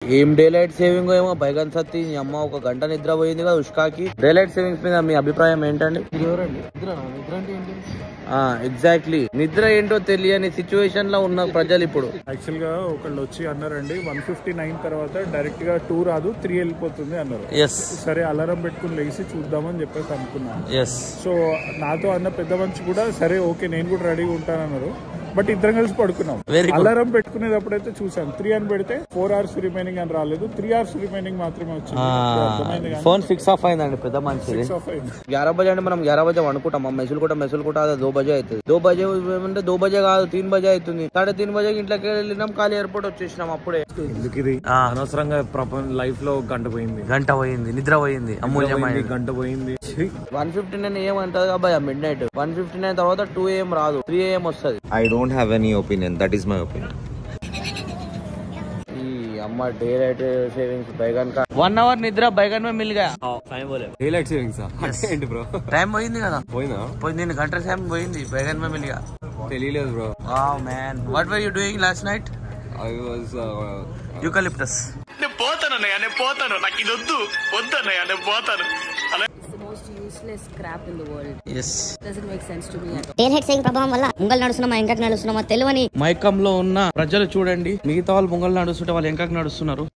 ఏం day light saving ఏమో బైగన్ సత్తి ఈ అమ్మ ఒక గంట నిద్ర పోయింది కదా ఉష్కాకి డే లైట్ సేవింగ్స్ మీద మీ అభిప్రాయం ఏంటండి ఎవరండి నిద్ర నిద్ర అంటే ఏంటి ఎగ్జాక్ట్లీ నిద్ర ఏంటో తెలియని సిచ్యువేషన్ లో ఉన్న ప్రజలు ఇప్పుడు యాక్చువల్ గా ఒకళ్ళు వచ్చి అన్నారండి వన్ ఫిఫ్టీ నైన్ తర్వాత డైరెక్ట్ గా టూ రాదు త్రీ వెళ్ళిపోతుంది అన్నారు ఎస్ సరే అలారం పెట్టుకుని లేచి చూద్దామని చెప్పేసి అనుకున్నాను ఎస్ సో నాతో అన్న పెద్ద మనిషి కూడా సరే ఓకే నేను కూడా రెడీగా ఉంటానన్నారు బట్ ఇద్దరం కలిసి పడుకున్నాం Very good. అలారం పెట్టుకునేటప్పుడైతే చూసాను త్రీ అని పెడితే ఫోర్ అవర్స్ రిమైనింగ్ అని రాలేదు త్రీ అవర్స్ రిమైనింగ్ మాత్రమే వచ్చింది అర్థమైంది కానీ ఫోన్ ఫిక్స్ ఆఫ్ అయిందండి పెద్ద మనిషి six off అయింది ग्यारह बजे అంటే మనం గ్యారా బజే అనుకుంటాం మా మెసులు కూడా మెసులు కూడా అదే దో బజే అవుతుంది దో బజే ఏమంటే దో బజే కాదు తీన్ బజే అవుతుంది సాడే తీన్ బజేకి ఇంట్లోకి వెళ్ళినాం ఖాళీ ఎయిర్పోర్ట్ వచ్చేసినాం అప్పుడే ఎందుకు ఇది అనవసరంగా ప్రపంచ లైఫ్ లో గంట పోయింది గంట పోయింది నిద్ర పోయింది అమూల్యమైన గంట పోయింది ఛీ. వన్ ఫిఫ్టీ నైన్ ఏం అంటది అబ్బాయి midnight one fifty nine తర్వాత టూ ఏఎం రాదు త్రీ ఏఎం వస్తుంది I don't have any opinion. That is my opinion. ఈ అమ్మ డే లైట్ సేవింగ్స్ బైగన్ కా వన్ అవర్ నిద్ర బైగన్ మే మిల్ గయా డే లైట్ సేవింగ్స్ ఏంటి బ్రో టైం పోయింది కదా పోయినా పోయింది గంట టైం పోయింది బైగన్ మే మిల్ గయా తెలియలేదు bro wow man what were you doing last night I was eucalyptus It's the most useless crap in the world. Yes Doesn't make sense to me at all. Daylight saving ప్రభావం వల్ల ముంగల్ నడుస్తున్నామా వెనకకు నడుస్తున్నామా తెలియని మైకంలో ఉన్న ప్రజలు చూడండి మిగతా వాళ్ళు ముంగలు నడుస్తుంటే వాళ్ళు వెనకకు నడుస్తున్నారు